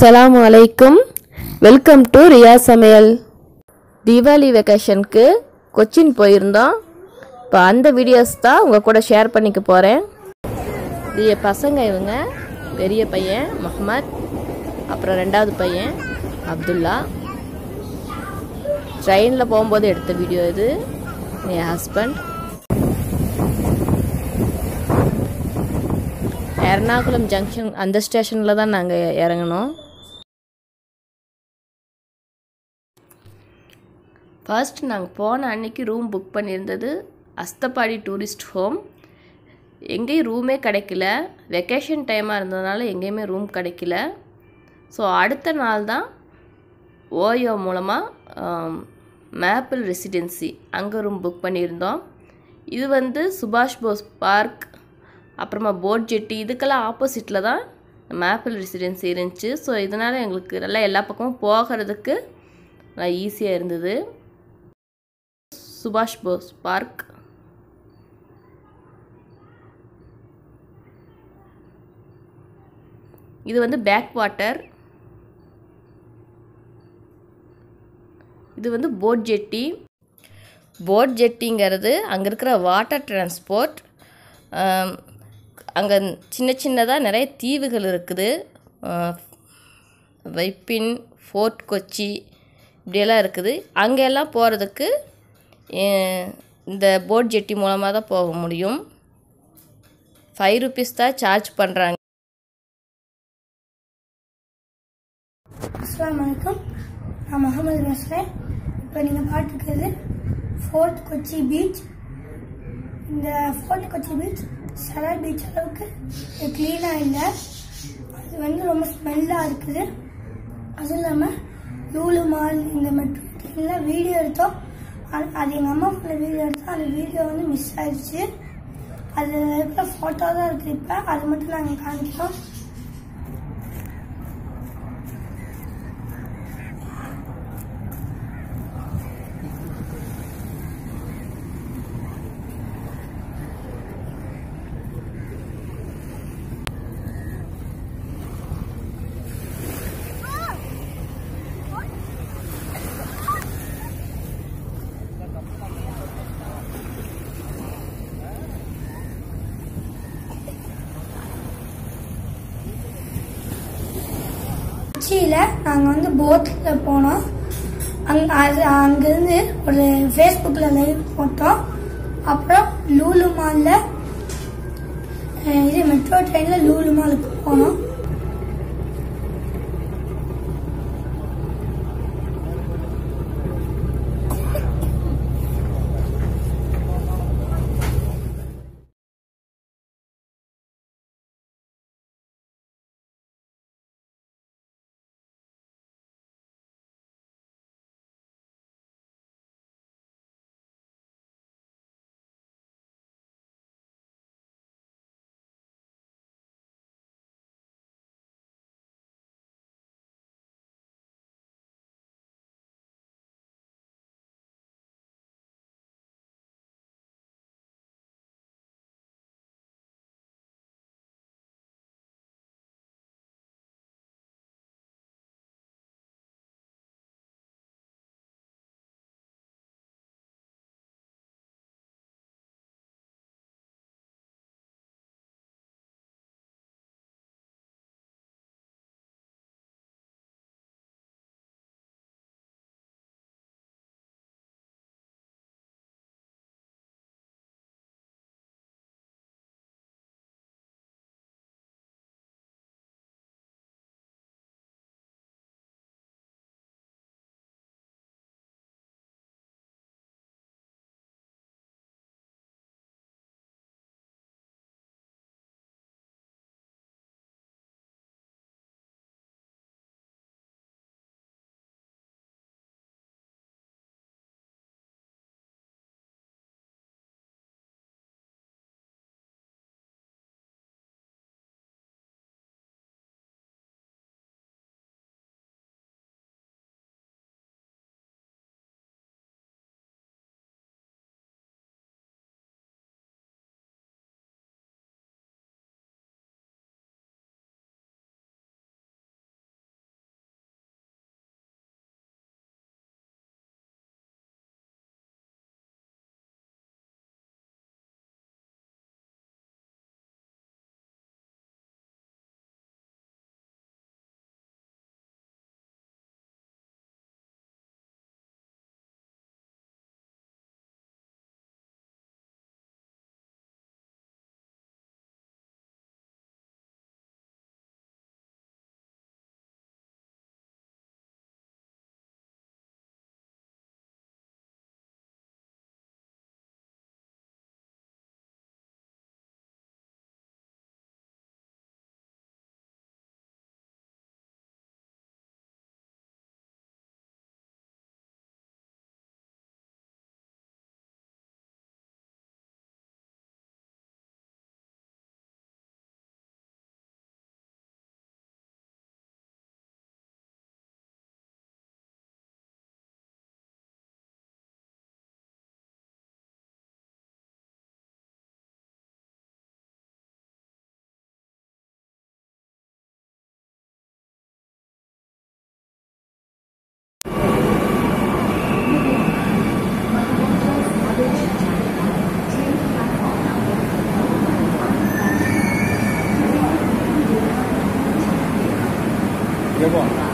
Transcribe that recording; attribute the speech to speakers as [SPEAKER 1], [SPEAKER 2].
[SPEAKER 1] அஸ்ஸலாமு அலைக்கும் welcome to Riya சமையல் தீபாவளி வெக்கேஷனுக்கு கொச்சின் போயிருந்தோம் இப்போ அந்த வீடியோஸ் தான் உங்கள் கூட ஷேர் பண்ணிக்க போகிறேன் இது பசங்க இவங்க பெரிய பையன் முகமத் அப்புறம் ரெண்டாவது பையன் அப்துல்லா ட்ரெயினில் போகும்போது எடுத்த வீடியோ இது என் ஹஸ்பண்ட் எர்ணாகுளம் ஜங்ஷன் அந்த ஸ்டேஷனில் தான் நாங்கள் இறங்கினோம் ஃபர்ஸ்ட் நாங்கள் போன அன்னைக்கு ரூம் புக் பண்ணியிருந்தது அஸ்தப்பாடி டூரிஸ்ட் ஹோம் எங்கேயும் ரூமே கிடைக்கல வெக்கேஷன் டைமாக இருந்ததுனால எங்கேயுமே ரூம் கிடைக்கல ஸோ அடுத்த நாள் தான் ஓயோ மூலமாக மேப்பிள் ரெசிடென்சி அங்கே ரூம் புக் பண்ணியிருந்தோம் இது வந்து சுபாஷ் போஸ் பார்க் அப்புறமா போட் ஜெட்டி இதுக்கெல்லாம் ஆப்போசிட்டில் தான் மேப்பிள் ரெசிடென்சி இருந்துச்சு ஸோ இதனால் எங்களுக்கு நல்லா எல்லா பக்கமும் போகிறதுக்கு நல்லா ஈஸியாக இருந்தது சுபாஷ் போஸ் பார்க் இது வந்து பேக் வாட்டர் இது வந்து போட் ஜெட்டி போட் ஜெட்டிங்கிறது அங்கே இருக்கிற வாட்டர் டிரான்ஸ்போர்ட் அங்கே சின்ன சின்னதாக நிறைய தீவுகள் இருக்குது வைப்பின் ஃபோர்ட் கொச்சி இப்படியெல்லாம் இருக்குது அங்கெல்லாம் போகிறதுக்கு இந்த போட் ஜெட்டி மூலமாக தான் போக முடியும் ஃபைவ் ருபீஸ் தான் சார்ஜ் பண்ணுறாங்க
[SPEAKER 2] அஸ்லாம் வலைக்கம் நான் முகமது பேசுகிறேன் இப்போ நீங்கள் பார்த்துருக்கிறது ஃபோர்ட் கொச்சி பீச் இந்த ஃபோர்ட் கொச்சி பீச் சரல் பீச் அளவுக்கு க்ளீனாக இல்லை அது வந்து ரொம்ப ஸ்மெல்லாக இருக்குது அதுவும் இல்லாமல் லூலு மால் இந்த மெட்ரோ ட்ரெயினில் வீடியோ எடுத்தோம் அது- அது எங்கள் அம்மா ஃபோனில் வீடியோ எடுத்தோம் அந்த வீடியோ வந்து மிஸ் ஆயிடுச்சு அது இருக்கிற ஃபோட்டோ தான் இருக்குது இப்போ அது மட்டும் நாங்கள் காமிக்கிறோம் கொச்சியில் நாங்கள் வந்து போட்டில் போனோம் அங் அது அங்கேருந்து ஒரு ஃபேஸ்புக்கில் லைவ் போட்டோம் அப்புறம் லூலு மாலில் இது மெட்ரோ ட்ரெயினில் லூலு மாலுக்கு போனோம்
[SPEAKER 3] எப்போ